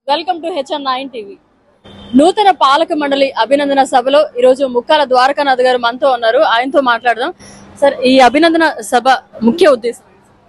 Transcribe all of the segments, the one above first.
Welcome to HN nine TV నూతన పాలక మండలి అభినందన సభలో ఈరోజు ముక్కాల ద్వారకానాథ్ గారు మనతో ఉన్నారు ఆయనతో మాట్లాడదాం సార్ ఈ అభినందన సభ ముఖ్య ఉద్దేశం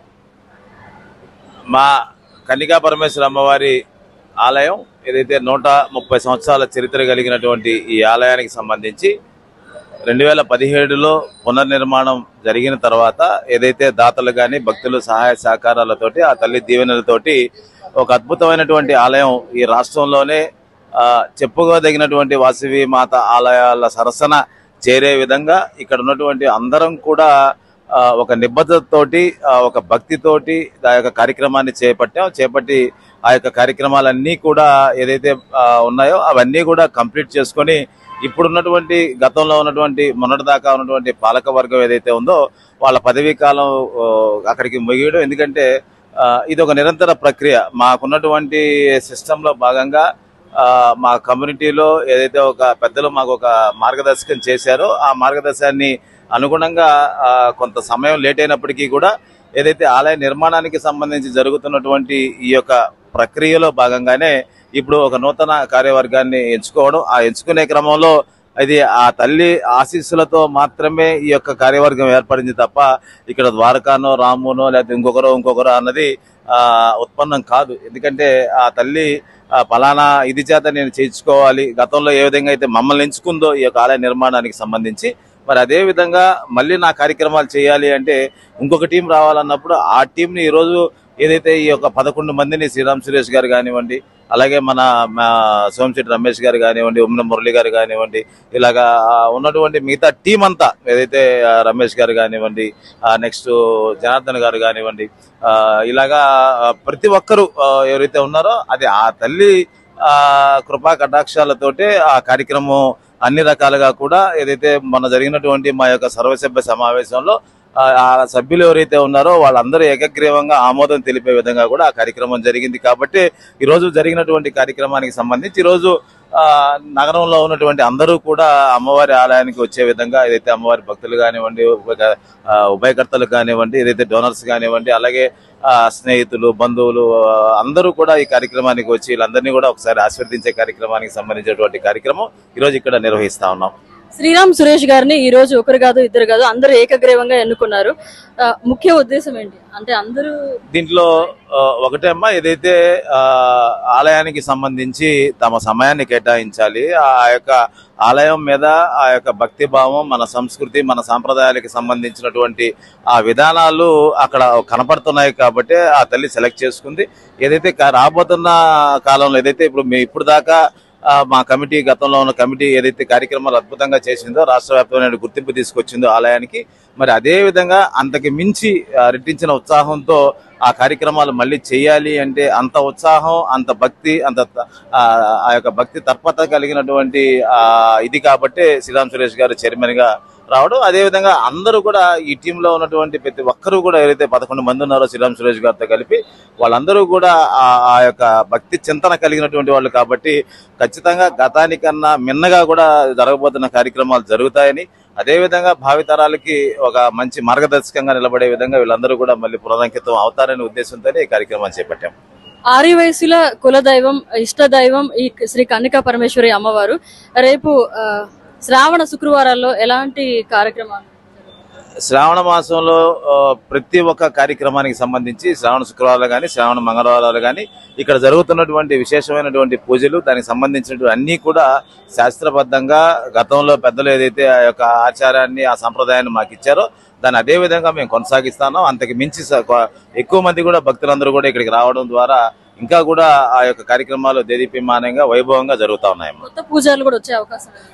మా కన్నికా పరమేశ్వర అమ్మవారి ఆలయం ఏదైతే నూట ముప్పై సంవత్సరాల చరిత్ర కలిగినటువంటి ఈ ఆలయానికి సంబంధించి రెండు వేల పదిహేడులో పునర్నిర్మాణం జరిగిన తర్వాత ఏదైతే దాతలు కానీ భక్తులు సహాయ సహకారాలతోటి ఆ తల్లి దీవెనలతోటి ఒక అద్భుతమైనటువంటి ఆలయం ఈ రాష్ట్రంలోనే ఆ, చెప్పుకోదగినటువంటి వాసవి మాత ఆలయాల సరసన చేరే విధంగా ఇక్కడ ఉన్నటువంటి అందరం కూడా ఆ, ఒక నిబద్ధతతోటి ఆ, ఒక భక్తితోటి ఆ యొక్క కార్యక్రమాన్ని చేపట్టాం చేపట్టి ఆ యొక్క కార్యక్రమాలన్నీ కూడా ఏదైతే ఆ, ఉన్నాయో అవన్నీ కూడా కంప్లీట్ చేసుకొని ఇప్పుడున్నటువంటి గతంలో ఉన్నటువంటి మొన్నటిదాకా ఉన్నటువంటి పాలక వర్గం ఏదైతే ఉందో వాళ్ళ పదవీ కాలం ఆ, అక్కడికి ముగియడం ఎందుకంటే ఆ, ఇది ఒక నిరంతర ప్రక్రియ మాకున్నటువంటి సిస్టంలో భాగంగా ఆ, మా కమ్యూనిటీలో ఏదైతే ఒక పెద్దలు మాకు ఒక మార్గదర్శకం చేశారో ఆ మార్గదర్శకాన్ని అనుగుణంగా ఆ, కొంత సమయం లేట్ అయినప్పటికీ కూడా ఏదైతే ఆలయ నిర్మాణానికి సంబంధించి జరుగుతున్నటువంటి ఈ యొక్క ప్రక్రియలో భాగంగానే ఇప్పుడు ఒక నూతన కార్యవర్గాన్ని ఎంచుకోవడం ఆ ఎంచుకునే క్రమంలో ఇది ఆ తల్లి ఆశీస్సులతో మాత్రమే ఈ యొక్క కార్యవర్గం ఏర్పడింది తప్ప ఇక్కడ ద్వారకానో రామునో లేకపోతే ఇంకొకరో ఇంకొకరో అన్నది ఆ ఉత్పన్నం కాదు ఎందుకంటే ఆ తల్లి ఆ, ఫలానా ఇది చేత నేను చేయించుకోవాలి గతంలో ఏ విధంగా అయితే మమ్మల్ని ఎంచుకుందో ఈ యొక్క ఆలయ నిర్మాణానికి సంబంధించి మరి అదే విధంగా మళ్ళీ నా కార్యక్రమాలు చేయాలి అంటే ఇంకొక టీం రావాలన్నప్పుడు ఆ టీంని ఈరోజు ఏదైతే ఈ యొక్క పదకొండు మందిని శ్రీరామ్ సురేష్ గారు కానివ్వండి అలాగే మన మా సోమశెట్టి రమేష్ గారు కానివ్వండి ఉమ్మిన మురళి గారు కానివ్వండి ఇలాగా ఆ, ఉన్నటువంటి మిగతా టీం అంతా ఏదైతే ఆ, రమేష్ గారు కానివ్వండి నెక్స్ట్ జనార్దన్ గారు కానివ్వండి ఆ, ఇలాగా ఆ, ప్రతి ఒక్కరూ ఆ, ఎవరైతే ఉన్నారో అది ఆ తల్లి ఆ కృపా కటాక్షాలతోటే ఆ కార్యక్రమం అన్ని రకాలుగా కూడా ఏదైతే మొన్న జరిగినటువంటి మా యొక్క సర్వసభ్య సమావేశంలో ఆ ఆ సభ్యులు ఎవరైతే ఉన్నారో వాళ్ళందరూ ఏకగ్రీవంగా ఆమోదం తెలిపే విధంగా కూడా ఆ కార్యక్రమం జరిగింది కాబట్టి ఈ రోజు జరిగినటువంటి కార్యక్రమానికి సంబంధించి ఈ రోజు ఆ, నగరంలో ఉన్నటువంటి అందరూ కూడా అమ్మవారి ఆలయానికి వచ్చే విధంగా ఏదైతే అమ్మవారి భక్తులు కానివ్వండి ఉప- ఆ, ఉభయకర్తలు కానివ్వండి ఏదైతే డోనర్స్ కానివ్వండి అలాగే ఆ, స్నేహితులు బంధువులు ఆ, అందరూ కూడా ఈ కార్యక్రమానికి వచ్చి వీళ్ళందరినీ కూడా ఒకసారి ఆశీర్వదించే కార్యక్రమానికి సంబంధించినటువంటి కార్యక్రమం ఈ రోజు ఇక్కడ నిర్వహిస్తా ఉన్నాం శ్రీరామ్ సురేష్ గారిని ఈ రోజు ఒకరు కాదు ఇద్దరు కాదు అందరూ ఏకగ్రీవంగా ఎన్నుకున్నారు ఆ, ముఖ్య ఉద్దేశం ఏంటి అంటే అందరూ దీంట్లో ఆ, ఒకటే అమ్మా ఏదైతే ఆ, ఆలయానికి సంబంధించి తమ సమయాన్ని కేటాయించాలి ఆ యొక్క ఆలయం మీద ఆ యొక్క భక్తి భావం మన సంస్కృతి మన సాంప్రదాయాలకు సంబంధించినటువంటి ఆ విధానాలు అక్కడ కనపడుతున్నాయి కాబట్టి ఆ తల్లి సెలెక్ట్ చేసుకుంది ఏదైతే కా- రాబోతున్న కాలంలో ఏదైతే ఇప్పుడు మీ ఇప్పుడు దాకా ఆ, మా కమిటీ గతంలో ఉన్న కమిటీ ఏదైతే కార్యక్రమాలు అద్భుతంగా చేసిందో రాష్ట్ర వ్యాప్తమైన గుర్తింపు తీసుకొచ్చిందో ఆలయానికి మరి అదే విధంగా అంతకి మించి ఆ, రెట్టించిన ఉత్సాహంతో ఆ కార్యక్రమాలు మళ్ళీ చేయాలి అంటే అంత ఉత్సాహం అంత భక్తి అంత త- ఆ ఆ యొక్క భక్తి తర్పత కలిగినటువంటి ఆ ఇది కాబట్టి శ్రీరామ్ సురేష్ గారు చైర్మన్ గా రావడం అదే విధంగా అందరూ కూడా ఈ టీంలో ఉన్నటువంటి ప్రతి ఒక్కరూ కూడా ఎవరైతే పదకొండు మంది ఉన్నారో శ్రీరామ్ సురేష్ గారితో కలిపి వాళ్ళందరూ కూడా ఆ ఆ యొక్క భక్తి చింతన కలిగినటువంటి వాళ్ళు కాబట్టి ఖచ్చితంగా గతానికన్నా మిన్నగా కూడా జరగబోతున్న కార్యక్రమాలు జరుగుతాయని అదేవిధంగా భావితరాలకి ఒక మంచి మార్గదర్శకంగా నిలబడే విధంగా వీళ్ళందరూ కూడా మళ్ళీ పునరంకితం అవుతారనే ఉద్దేశంతోనే ఈ కార్యక్రమాన్ని చేపట్టాం ఆర్య వయసుల కులదైవం ఇష్ట దైవం ఈ శ్రీ కన్నికా పరమేశ్వరి అమ్మవారు రేపు ఆ, శ్రావణ శుక్రవారాల్లో ఎలాంటి కార్యక్రమాలు శ్రావణ మాసంలో ఆ, ప్రతి ఒక్క కార్యక్రమానికి సంబంధించి శ్రావణ శుక్రవారాలు కానీ శ్రావణ మంగళవారాలు కానీ ఇక్కడ జరుగుతున్నటువంటి విశేషమైనటువంటి పూజలు దానికి సంబంధించినటువంటి అన్నీ కూడా శాస్త్రబద్ధంగా గతంలో పెద్దలు ఏదైతే ఆ యొక్క ఆచారాన్ని ఆ సంప్రదాయాన్ని మాకు ఇచ్చారో దాన్ని అదే విధంగా మేము కొనసాగిస్తాను అంతకు మించి స- కొ- ఎక్కువ మంది కూడా భక్తులందరూ కూడా ఇక్కడికి రావడం ద్వారా ఇంకా కూడా ఆ యొక్క కార్యక్రమాలు దేదీప్యమానంగా వైభవంగా జరుగుతా ఉన్నాయమ్మా కొత్త పూజలు కూడా వచ్చే అవకాశం ఉంది.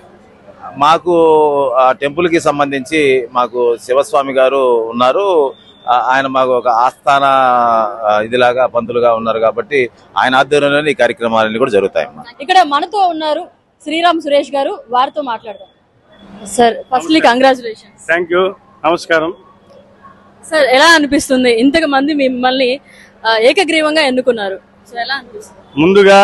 మాకు ఆ టెంపుల్ కి సంబంధించి మాకు శివస్వామి గారు ఉన్నారు ఆ, ఆయన మాకు ఒక ఆస్థాన ఆ, ఇదిలాగా పంతులుగా ఉన్నారు కాబట్టి ఆయన ఆధ్వర్యంలోనే ఈ కార్యక్రమాలన్నీ కూడా జరుగుతాయి ఇక్కడ మనతో ఉన్నారు శ్రీరామ్ సురేష్ గారు వారితో మాట్లాడదాం sir firstly congratulation thank you నమస్కారం సార్ ఎలా అనిపిస్తుంది ఇంతకు మంది మిమ్మల్ని ఆ, ఏకగ్రీవంగా ఎన్నుకున్నారు సో ఎలా అనిపిస్తుంది ముందుగా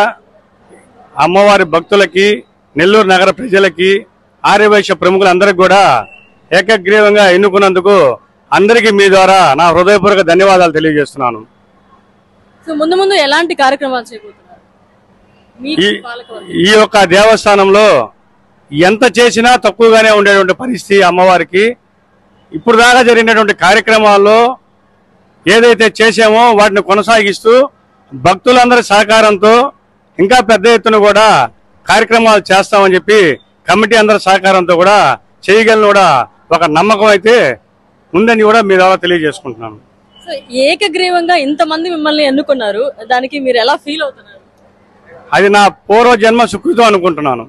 అమ్మవారి భక్తులకి నెల్లూరు నగర ప్రజలకి ఆర్యవైశ్య ప్రముఖులందరికీ కూడా ఏకగ్రీవంగా ఎన్నుకున్నందుకు అందరికీ మీ ద్వారా నా హృదయపూర్వక ధన్యవాదాలు తెలియజేస్తున్నాను సో ముందు ముందు ఎలాంటి కార్యక్రమాలు చేయబోతున్నారు మీకు ఈ- పాలకవర్గం ఈ యొక్క దేవస్థానంలో ఎంత చేసినా తక్కువగానే ఉండేటువంటి పరిస్థితి అమ్మవారికి ఇప్పుడు దాకా జరిగినటువంటి కార్యక్రమాల్లో ఏదైతే చేసామో వాటిని కొనసాగిస్తూ భక్తులందరి సహకారంతో ఇంకా పెద్ద ఎత్తున కూడా కార్యక్రమాలు చేస్తామని చెప్పి కమిటీ అందరి సహకారంతో కూడా చేయగలను కూడా ఒక నమ్మకం అయితే ఉందని కూడా మీ ద్వారా తెలియజేసుకుంటున్నాను సో ఏకగ్రీవంగా ఇంతమంది మిమ్మల్ని ఎన్నుకున్నారు దానికి మీరు ఎలా ఫీల్ అవుతున్నారు అది నా పూర్వ జన్మ సుకృతం అనుకుంటున్నాను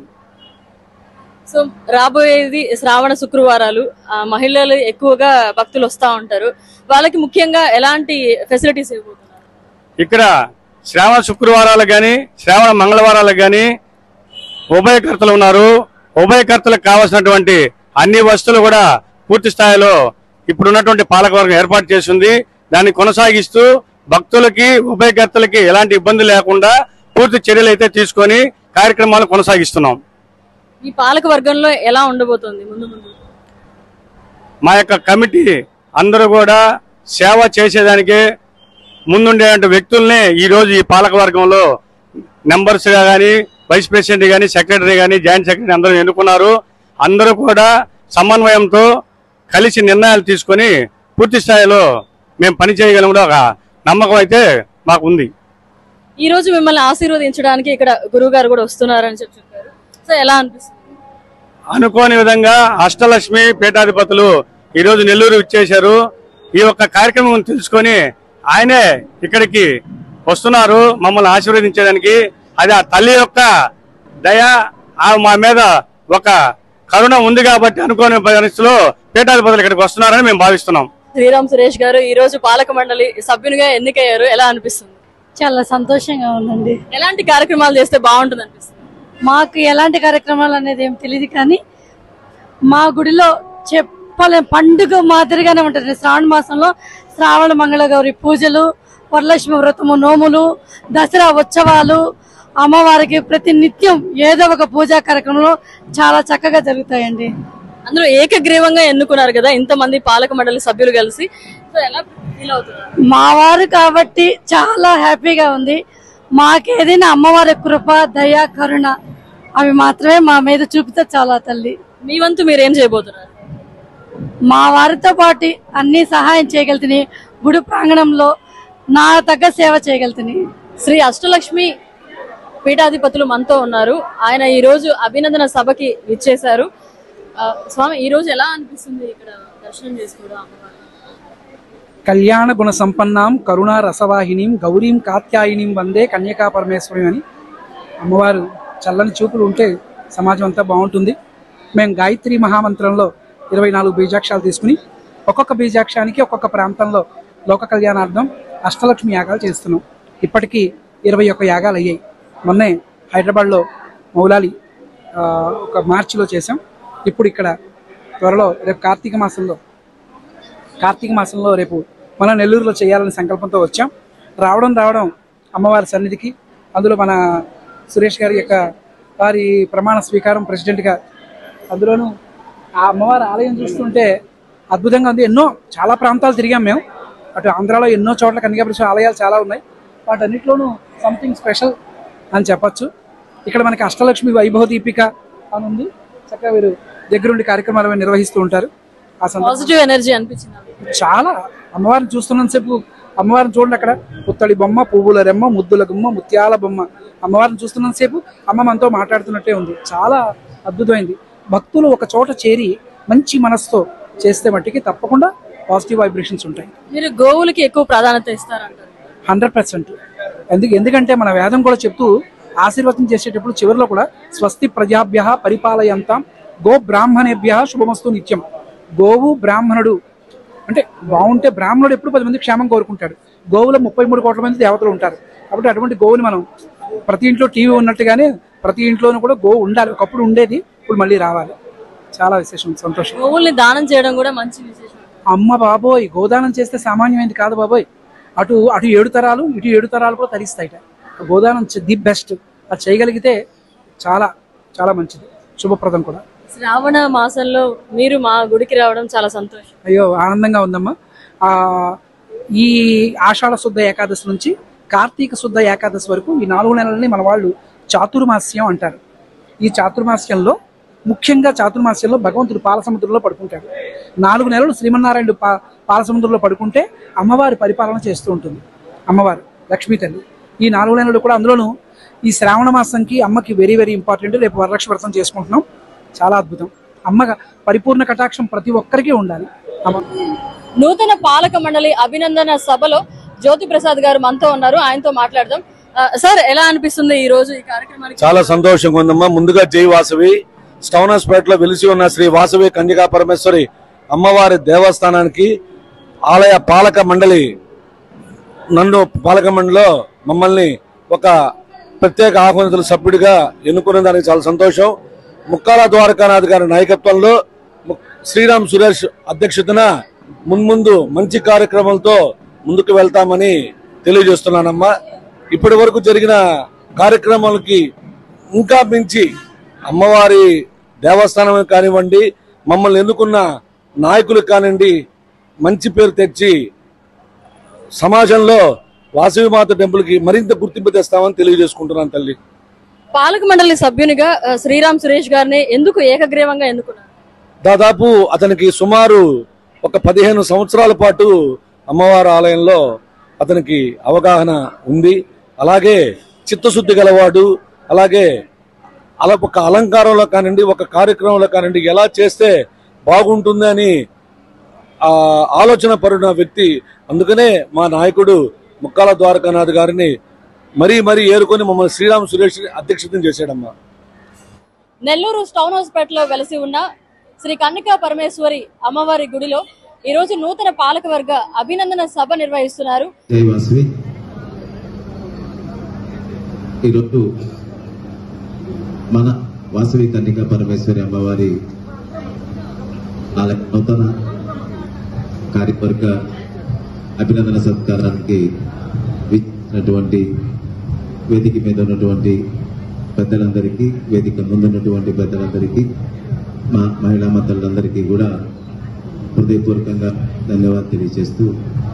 సో రాబోయేది శ్రావణ శుక్రవారాలు ఆ, మహిళలు ఎక్కువగా భక్తులు వస్తా ఉంటారు వాళ్ళకి ముఖ్యంగా ఎలాంటి ఫెసిలిటీస్ ఇవ్వబోతున్నారు ఇక్కడ శ్రావణ శుక్రవారాలు కానీ శ్రావణ మంగళవారాలు కానీ ఉభయకర్తలు ఉన్నారు ఉభయకర్తలకు కావాల్సినటువంటి అన్ని వస్తువులు కూడా పూర్తి స్థాయిలో ఇప్పుడు ఉన్నటువంటి పాలకవర్గం ఏర్పాటు చేసింది దాన్ని కొనసాగిస్తూ భక్తులకి ఉభయకర్తలకి ఎలాంటి ఇబ్బంది లేకుండా పూర్తి చర్యలు అయితే తీసుకొని కార్యక్రమాలు కొనసాగిస్తున్నాం ఈ పాలక వర్గంలో ఎలా ఉండబోతుంది ముందు ముందు మా యొక్క కమిటీ అందరూ కూడా సేవ చేసేదానికి ముందుండే వ్యక్తుల్ని ఈ రోజు ఈ పాలక వర్గంలో మెంబర్స్ గా కానీ వైస్ ప్రెసిడెంట్ కానీ సెక్రటరీ కానీ జాయింట్ సెక్రటరీ అందరూ ఎన్నుకున్నారు అందరూ కూడా సమన్వయంతో కలిసి నిర్ణయాలు తీసుకొని పూర్తి స్థాయిలో మేము పని చేయగలం కూడా ఒక నమ్మకం అయితే మాకు ఉంది ఈ రోజు మిమ్మల్ని ఆశీర్వదించడానికి ఇక్కడ గురువు గారు కూడా వస్తున్నారని చెప్పి చెప్పారు సో ఎలా అనిపిస్తుంది అనుకోని విధంగా అష్టలక్ష్మి పీఠాధిపతులు ఈ రోజు నెల్లూరు ఇచ్చేశారు ఈ యొక్క కార్యక్రమం తెలుసుకొని ఆయనే ఇక్కడికి వస్తున్నారు మమ్మల్ని ఆశీర్వదించడానికి అది ఆ తల్లి యొక్క దయ ఆ మా మీద ఒక కరుణ ఉంది కాబట్టి అనుకోని పరిస్థితిలో పీఠాధిపతులు ఇక్కడికి వస్తున్నారని మేము భావిస్తున్నాం శ్రీరామ్ సురేష్ గారు ఈ రోజు పాలక మండలి సభ్యునిగా ఎన్నికయ్యారు ఎలా అనిపిస్తుంది చాలా సంతోషంగా ఉందండి ఎలాంటి కార్యక్రమాలు చేస్తే బాగుంటుంది అనిపిస్తుంది మాకు ఎలాంటి కార్యక్రమాలు అనేది ఏం తెలియదు కానీ మా గుడిలో చెప్పలేం పండుగ మాదిరిగానే ఉంటుంది శ్రావణ మాసంలో శ్రావణ మంగళ గౌరి పూజలు వరలక్ష్మి వ్రతము నోములు దసరా ఉత్సవాలు అమ్మవారికి ప్రతి నిత్యం ఏదో ఒక పూజా కార్యక్రమంలో చాలా చక్కగా జరుగుతాయండి అందరూ ఏకగ్రీవంగా ఎన్నుకున్నారు కదా ఇంతమంది పాలక మండలి సభ్యులు కలిసి సో ఎలా ఫీల్ అవుతున్నారు మా వారు కాబట్టి చాలా హ్యాపీగా ఉంది మాకేదైనా అమ్మవారి కృప దయ కరుణ అవి మాత్రమే మా మీద చూపితే చాలా తల్లి మీ వంతు మీరు ఏం చేయబోతున్నారు మా వారితో పాటు అన్ని సహాయం చేయగలుగుతుంది గుడి ప్రాంగణంలో నా తగ్గ సేవ చేయగలుగుతుంది శ్రీ అష్టలక్ష్మి పీఠాధిపతులు మనతో ఉన్నారు ఆయన ఈ రోజు అభినందన సభకి విచ్చేశారు ఆ, స్వామి ఈ రోజు ఎలా అనిపిస్తుంది ఇక్కడ దర్శనం చేసుకోవడం అమ్మవారిని? కళ్యాణ గుణ సంపన్నాం కరుణా రసవాహినీం గౌరీం కాత్యాయినీం వందే కన్యకా పరమేశ్వరి అని అమ్మవారు చల్లని చూపులు ఉంటే సమాజం అంతా బాగుంటుంది మేము గాయత్రి మహామంత్రంలో ఇరవై నాలుగు బీజాక్షాలు తీసుకుని ఒక్కొక్క బీజాక్షానికి ఒక్కొక్క ప్రాంతంలో లోక కళ్యాణార్థం అష్టలక్ష్మి యాగాలు చేస్తున్నాం ఇప్పటికీ ఇరవై ఒక్క యాగాలు అయ్యాయి మొన్నే హైదరాబాద్లో మౌలాలి ఆ, ఒక మార్చిలో చేసాం ఇప్పుడు ఇక్కడ త్వరలో రేపు కార్తీక మాసంలో కార్తీక మాసంలో రేపు మన నెల్లూరులో చేయాలనే సంకల్పంతో వచ్చాం రావడం రావడం అమ్మవారి సన్నిధికి అందులో మన సురేష్ గారి యొక్క వారి ప్రమాణ స్వీకారం ప్రెసిడెంట్గా అందులోనూ ఆ అమ్మవారి ఆలయం చూస్తుంటే అద్భుతంగా ఉంది ఎన్నో చాలా ప్రాంతాలు తిరిగాం మేము అటు ఆంధ్రాలో ఎన్నో చోట్ల కన్యాపరిశ్వ ఆలయాలు చాలా ఉన్నాయి వాటన్నిటిలోనూ సంథింగ్ స్పెషల్ అని చెప్పొచ్చు ఇక్కడ మనకి అష్టలక్ష్మి వైభవ దీపిక అని ఉంది చక్కగా వీరు దగ్గరుండి కార్యక్రమాలు అవి నిర్వహిస్తూ ఉంటారు ఆ సందర్భంగా పాజిటివ్ ఎనర్జీ అనిపించింది చాలా అమ్మవారిని చూస్తున్నంతసేపు అమ్మవారిని చూడండి అక్కడ పుత్తడి బొమ్మ పువ్వుల రెమ్మ ముద్దుల గుమ్మ ముత్యాల బొమ్మ అమ్మవారిని చూస్తున్నంతసేపు అమ్మ మనతో మాట్లాడుతున్నట్టే ఉంది చాలా అద్భుతమైంది భక్తులు ఒక చోట చేరి మంచి మనసుతో చేస్తే మట్టికి తప్పకుండా పాజిటివ్ వైబ్రేషన్స్ ఉంటాయి మీరు గోవులకి ఎక్కువ ప్రాధాన్యత ఇస్తారంటారు హండ్రెడ్ పర్సెంట్ ఎందుకు ఎందుకంటే మన వేదం కూడా చెప్తూ ఆశీర్వచనం చేసేటప్పుడు చివరిలో కూడా స్వస్తి ప్రజాభ్య పరిపాలయంతాం గో బ్రాహ్మణేభ్య శుభమస్తు నిత్యం గోవు బ్రాహ్మణుడు అంటే బాగుంటే బ్రాహ్మణుడు ఎప్పుడు పది మంది క్షేమం కోరుకుంటాడు గోవులో ముప్పై మూడు కోట్ల మంది దేవతలు ఉంటారు కాబట్టి అటువంటి గోవుని మనం ప్రతి ఇంట్లో టీవీ ఉన్నట్టుగానే ప్రతి ఇంట్లోనూ కూడా గోవు ఉండాలి ఒకప్పుడు ఉండేది ఇప్పుడు మళ్ళీ రావాలి చాలా విశేషం సంతోషం గోవుల్ని దానం చేయడం కూడా మంచి విశేషం అమ్మ బాబోయ్ గోదానం చేస్తే సామాన్యమైనది కాదు బాబోయ్ అటు అటు ఏడు తరాలు ఇటు ఏడు తరాలు కూడా తరిస్తాయిట గోదానం ది బెస్ట్ అది చేయగలిగితే చాలా చాలా మంచిది శుభప్రదం కూడా శ్రావణ మాసంలో మీరు మా గుడికి రావడం చాలా సంతోషం అయ్యో ఆనందంగా ఉందమ్మా ఆ ఈ ఆషాఢ శుద్ధ ఏకాదశి నుంచి కార్తీక శుద్ధ ఏకాదశి వరకు ఈ నాలుగు నెలలని మన వాళ్ళు చాతుర్మాస్యం అంటారు ఈ చాతుర్మాస్యంలో ముఖ్యంగా చాతుర్మాస్యంలో భగవంతుడు పాలసముద్రంలో పడుకుంటాడు నాలుగు నెలలు శ్రీమన్నారాయణుడు పా పాలసముద్రంలో పడుకుంటే అమ్మవారి పరిపాలన చేస్తూ ఉంటుంది అమ్మవారు లక్ష్మీ తల్లి ఈ నాలుగు నెలలు కూడా అందులోనూ ఈ శ్రావణ మాసంకి అమ్మకి వెరీ వెరీ ఇంపార్టెంట్ రేపు వరలక్ష్మి వ్రతం చేసుకుంటున్నాం చాలా అద్భుతం అమ్మ పరిపూర్ణ కటాక్షం ప్రతి ఒక్కరికి ఉండాలి అమ్మ నూతన పాలక మండలి అభినందన సభలో జ్యోతి ప్రసాద్ గారు మనతో ఉన్నారు ఆయనతో మాట్లాడదాం ఆ, సార్ ఎలా అనిపిస్తుంది ఈ రోజు ఈ కార్యక్రమానికి చాలా సంతోషంగా ఉందమ్మా ముందుగా జై వాసవి స్టౌనస్పేటలో వెలిసి ఉన్న శ్రీ వాసవి కన్యకా పరమేశ్వరి అమ్మవారి దేవస్థానానికి ఆలయ పాలక మండలి నన్ను పాలక మండలిలో మమ్మల్ని ఒక ప్రత్యేక ఆహ్వానితుల సభ్యుడిగా ఎన్నుకున్న దానికి చాలా సంతోషం ముక్కాల ద్వారకానాథ్ గారి నాయకత్వంలో ము- శ్రీరామ్ సురేష్ అధ్యక్షతన మున్ముందు మంచి కార్యక్రమాలతో ముందుకు వెళ్తామని తెలియజేస్తున్నానమ్మా ఇప్పటి వరకు జరిగిన కార్యక్రమాలకి ఇంకా మించి అమ్మవారి దేవస్థానం కానివ్వండి మమ్మల్ని ఎన్నుకున్న నాయకులకు కానివ్వండి మంచి పేరు తెచ్చి సమాజంలో వాసవి మాత టెంపుల్ కి మరింత గుర్తింపు తెస్తామని తెలియజేసుకుంటున్నాను తల్లి పాలక మండలి సభ్యునిగా ఆ, శ్రీరామ్ సురేష్ గారిని ఎందుకు ఏకగ్రీవంగా ఎన్నుకున్నారు దాదాపు అతనికి సుమారు ఒక పదిహేను సంవత్సరాల పాటు అమ్మవారి ఆలయంలో అతనికి అవగాహన ఉంది అలాగే చిత్తశుద్ధి గలవాడు అలాగే అలా ఒక అలంకారంలో కానివ్వండి ఒక కార్యక్రమంలో కానివ్వండి ఎలా చేస్తే బాగుంటుంది అని ఆ ఆలోచన పడిన వ్యక్తి అందుకనే మా నాయకుడు ముక్కాల ద్వారకానాథ్ గారిని మరీ మరీ ఏరుకొని మమ్మల్ని శ్రీరామ్ సురేష్ అధ్యక్షతను చేశాడమ్మా నెల్లూరు టౌన్ హాస్పిటల్లో వెలసి ఉన్న శ్రీ కన్నికా పరమేశ్వరి అమ్మవారి గుడిలో ఈ రోజు నూతన పాలక వర్గ అభినందన సభ నిర్వహిస్తున్నారు జై వాసవి ఈరోజు మన వాసవి కన్నికా పరమేశ్వరి అమ్మవారి ఆలయ నూతన కార్యవర్గ అభినందన సత్కారానికి విచ్చినటువంటి వేదిక మీద ఉన్నటువంటి పెద్దలందరికీ వేదిక ముందున్నటువంటి పెద్దలందరికీ మా మహిళా మతలందరికీ కూడా హృదయపూర్వకంగా ధన్యవాదాలు తెలియజేస్తూ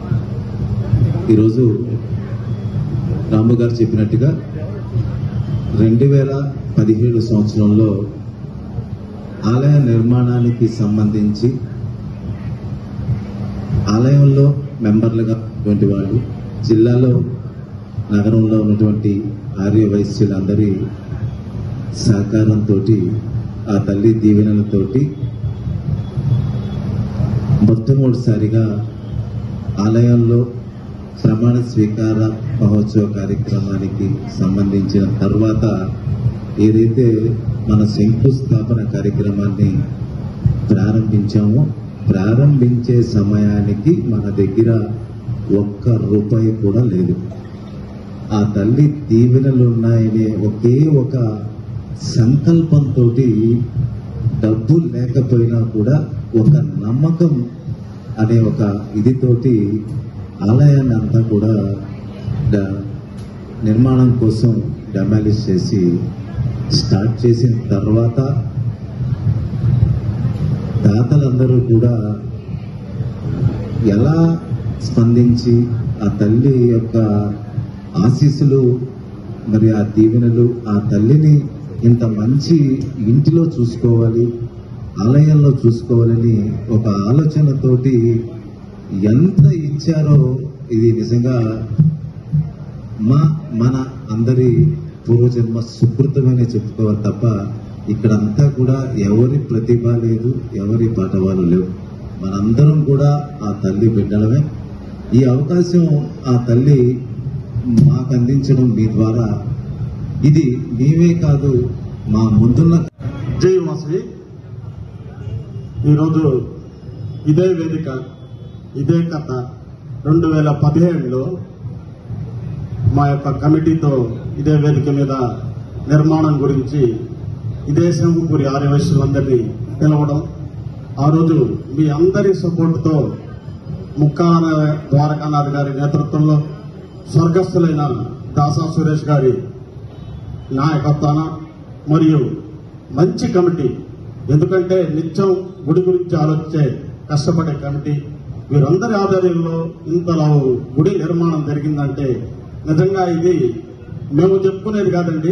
ఈరోజు రాము గారు చెప్పినట్టుగా రెండు వేల పదిహేడు సంవత్సరంలో ఆలయ నిర్మాణానికి సంబంధించి ఆలయంలో మెంబర్లుగా ఉన్నటువంటి వాళ్ళు జిల్లాలో నగరంలో ఉన్నటువంటి ఆర్య వైశ్యులందరి సహకారంతో ఆ తల్లి దీవెనలతోటి మొట్టమొదటిసారిగా ఆలయంలో ప్రమాణ స్వీకార మహోత్సవ కార్యక్రమానికి సంబంధించిన తర్వాత ఏదైతే మన శంకుస్థాపన కార్యక్రమాన్ని ప్రారంభించామో ప్రారంభించే సమయానికి మన దగ్గర ఒక్క రూపాయి కూడా లేదు ఆ తల్లి దీవెనలు ఉన్నాయనే ఒకే ఒక సంకల్పంతో డబ్బు లేకపోయినా కూడా ఒక నమ్మకం అనే ఒక ఇదితోటి ఆలయాన్ని అంతా కూడా డ- నిర్మాణం కోసం డెమాలిష్ చేసి స్టార్ట్ చేసిన తర్వాత దాతలందరూ కూడా ఎలా స్పందించి ఆ తల్లి యొక్క ఆశీస్సులు మరి ఆ దీవెనలు ఆ తల్లిని ఇంత మంచి ఇంటిలో చూసుకోవాలి ఆలయంలో చూసుకోవాలని ఒక ఆలోచనతోటి ఎంత ఇచ్చారో ఇది నిజంగా మా మన అందరి పూర్వజన్మ సుకృతమని చెప్పుకోవాలి తప్ప ఇక్కడంతా కూడా ఎవరి ప్రతిభ లేదు ఎవరి పాఠవాలు లేవు మనందరం కూడా ఆ తల్లి బిడ్డలమే ఈ అవకాశం ఆ తల్లి మాకు అందించడం మీ ద్వారా ఇది మేమే కాదు మా ముందున్న జై వాసవి ఈరోజు ఇదే వేదిక ఇదే కథ రెండు వేల పదిహేడులో మా యొక్క కమిటీతో ఇదే వేదిక మీద నిర్మాణం గురించి ఇదే శంకుపురి ఆర్యవైశ్యులందరినీ పిలవడం ఆ రోజు మీ అందరి సపోర్టుతో ముక్కాన ద్వారకానాథ్ గారి నేతృత్వంలో స్వర్గస్థులైన దాసా సురేష్ గారి నాయకత్వాన మరియు మంచి కమిటీ ఎందుకంటే నిత్యం గుడి గురించి ఆలోచించే కష్టపడే కమిటీ వీరందరి ఆధ్వర్యంలో ఇంతలో గుడి నిర్మాణం జరిగిందంటే నిజంగా ఇది మేము చెప్పుకునేది కాదండి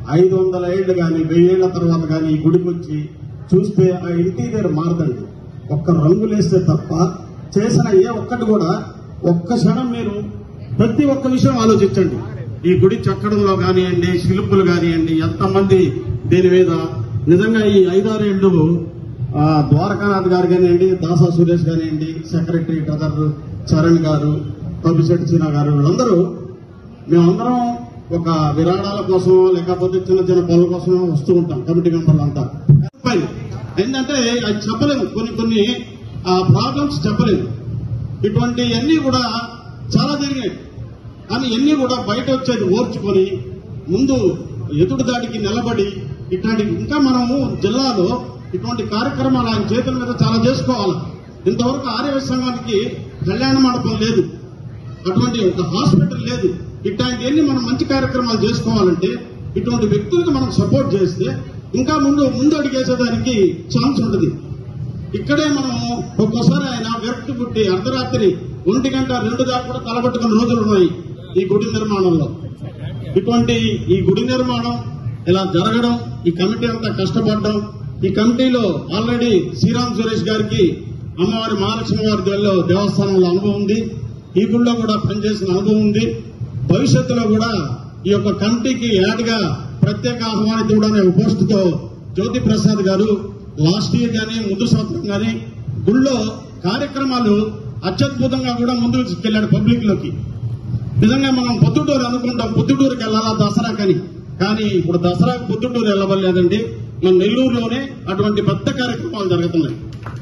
ఐదు వందల ఏళ్ళు కానీ వెయ్యేళ్ల తర్వాత కానీ ఈ గుడికి వచ్చి చూస్తే ఆ ఇంటీరియర్ మారదండి ఒక్క రంగులేస్తే తప్ప చేసిన ఏ ఒక్కటి కూడా ఒక్క క్షణం మీరు ప్రతి ఒక్క విషయం ఆలోచించండి ఈ గుడి చెక్కడంలో కానివ్వండి శిల్పులు కానివ్వండి ఎంతమంది దీని మీద నిజంగా ఈ ఐదారేళ్లు ఆ, ద్వారకానాథ్ గారు కానివ్వండి దాసా సురేష్ కానివ్వండి సెక్రటరీ ట్రెజర్ చరణ్ గారు తొమ్మిశెట్టి చీనా గారు వీళ్ళందరూ మేమందరం ఒక విరాళాల కోసం లేకపోతే చిన్న చిన్న పనుల కోసం వస్తూ ఉంటాం కమిటీ మెంబర్లు అంతా పని. ఏంటంటే అది చెప్పలేము కొన్ని కొన్ని ప్రాబ్లమ్స్ చెప్పలేము ఇటువంటి అన్ని కూడా చాలా జరిగాయి కానీ ఎన్ని కూడా బయట వచ్చేది ఓర్చుకొని ముందు ఎదుటి దాడికి నిలబడి ఇట్లాంటి ఇంకా మనము జిల్లాలో ఇటువంటి కార్యక్రమాలు ఆయన చేతుల మీద చాలా చేసుకోవాలి ఇంతవరకు ఆర్యవ సంఘానికి కళ్యాణ మండపం లేదు అటువంటి ఒక హాస్పిటల్ లేదు ఇట్లాంటివన్నీ మనం మంచి కార్యక్రమాలు చేసుకోవాలంటే ఇటువంటి వ్యక్తులకు మనం సపోర్ట్ చేస్తే ఇంకా ముందు ముందు అడిగేసేదానికి ఛాన్స్ ఉంటుంది ఇక్కడే మనం ఒక్కోసారి ఆయన వ్యక్తి పుట్టి అర్ధరాత్రి ఒంటి గంట రెండు దాకా కూడా తలబట్టుకున్న రోజులు ఉన్నాయి ఈ గుడి నిర్మాణంలో ఇటువంటి ఈ గుడి నిర్మాణం ఇలా జరగడం ఈ కమిటీ అంతా కష్టపడడం ఈ కమిటీలో ఆల్రెడీ శ్రీరామ్ సురేష్ గారికి అమ్మవారి మహాలక్ష్మి వారి దేవలో దేవస్థానంలో అనుభవం ఉంది ఈ గుడిలో కూడా పనిచేసిన అనుభవం ఉంది భవిష్యత్తులో కూడా ఈ యొక్క కమిటీకి యాడ్గా ప్రత్యేక ఆహ్వానితుడు అనే పోస్ట్ తో జ్యోతి ప్రసాద్ గారు లాస్ట్ ఇయర్ గానీ ముందు సంవత్సరం గానీ గుళ్ళో కార్యక్రమాలు అత్యద్భుతంగా కూడా ముందుకు తీసుకెళ్లాడు పబ్లిక్ లోకి నిజంగా మనం పొద్దుటూరు అనుకుంటాం పొద్దుటూరుకి వెళ్ళాలా దసరాకని కానీ ఇప్పుడు దసరాకు పొద్దుటూరు వెళ్ళవలేదండి మన నెల్లూరులోనే అటువంటి పెద్ద కార్యక్రమాలు జరుగుతున్నాయి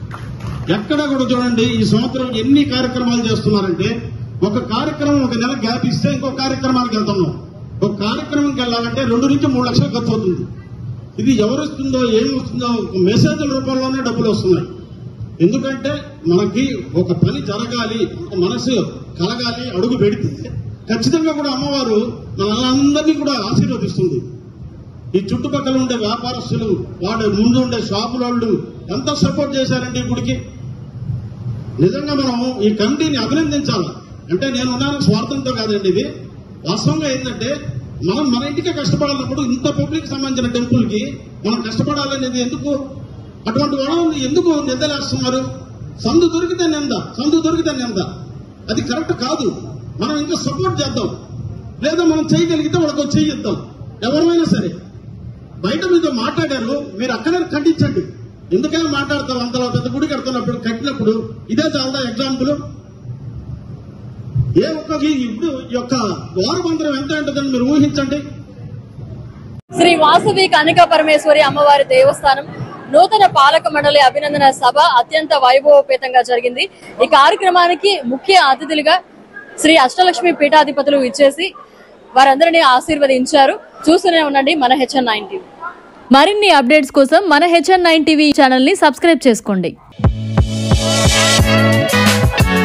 ఎక్కడ కూడా చూడండి ఈ సంవత్సరం ఎన్ని కార్యక్రమాలు చేస్తున్నారంటే ఒక కార్యక్రమం ఒక నెల గ్యాప్ ఇస్తే ఇంకో కార్యక్రమానికి వెళ్తున్నాం ఒక కార్యక్రమంకి వెళ్ళాలంటే రెండు నుంచి మూడు లక్షలు ఖర్చు అవుతుంది ఇది ఎవరు వస్తుందో ఏం వస్తుందో ఒక మెసేజ్ల రూపంలోనే డబ్బులు వస్తున్నాయి ఎందుకంటే మనకి ఒక పని జరగాలి ఒక మనసు కలగాలి అడుగు పెడితే ఖచ్చితంగా కూడా అమ్మవారు మనందరినీ కూడా ఆశీర్వదిస్తుంది ఈ చుట్టుపక్కల ఉండే వ్యాపారస్తులు వాడు ముందు ఉండే షాపుల వాళ్ళు ఎంత సపోర్ట్ చేశారండి ఈ గుడికి నిజంగా మనం ఈ కమిటీని అభినందించాలి అంటే నేను ఉన్నాను స్వార్థంతో కాదండి ఇది వాస్తవంగా ఏంటంటే మనం మన ఇంటికే కష్టపడాలన్నప్పుడు ఇంత పబ్లిక్ సంబంధించిన టెంపుల్ కి మనం కష్టపడాలనేది ఎందుకు అటువంటి వాళ్ళని ఎందుకు నిందలేస్తున్నారు సందు దొరికితే నింద సందు దొరికితే నింద అది కరెక్ట్ కాదు మనం ఇంకా సపోర్ట్ చేద్దాం లేదా మనం చేయగలిగితే వాళ్ళకు చెయ్యిద్దాం ఎవరైనా సరే బయట మీతో మాట్లాడారు మీరు అక్కడే ఖండించండి ఎందుకైనా మాట్లాడతారు అంతలో పెద్ద గుడి కడుతున్నప్పుడు కట్టినప్పుడు ఇదే చాలా ఎగ్జాంపుల్ ఏ ఒక్క ఇప్పుడు ఈ యొక్క ద్వారబంధనం ఎంత ఉంటుందని మీరు ఊహించండి శ్రీ వాసవి కనికా పరమేశ్వరి అమ్మవారి దేవస్థానం నూతన పాలక మండలి అభినందన సభ అత్యంత వైభవపేతంగా జరిగింది ఈ కార్యక్రమానికి ముఖ్య అతిథులుగా శ్రీ అష్టలక్ష్మి పీఠాధిపతులు ఇచ్చేసి వారందరినీ ఆశీర్వదించారు చూస్తూనే ఉండండి మన హెచ్ఎన్ నైన్ టీవీ మరిన్ని అప్డేట్స్ కోసం మన హెచ్ఎన్ నైన్ టీవీ ఛానల్ని సబ్స్క్రైబ్ చేసుకోండి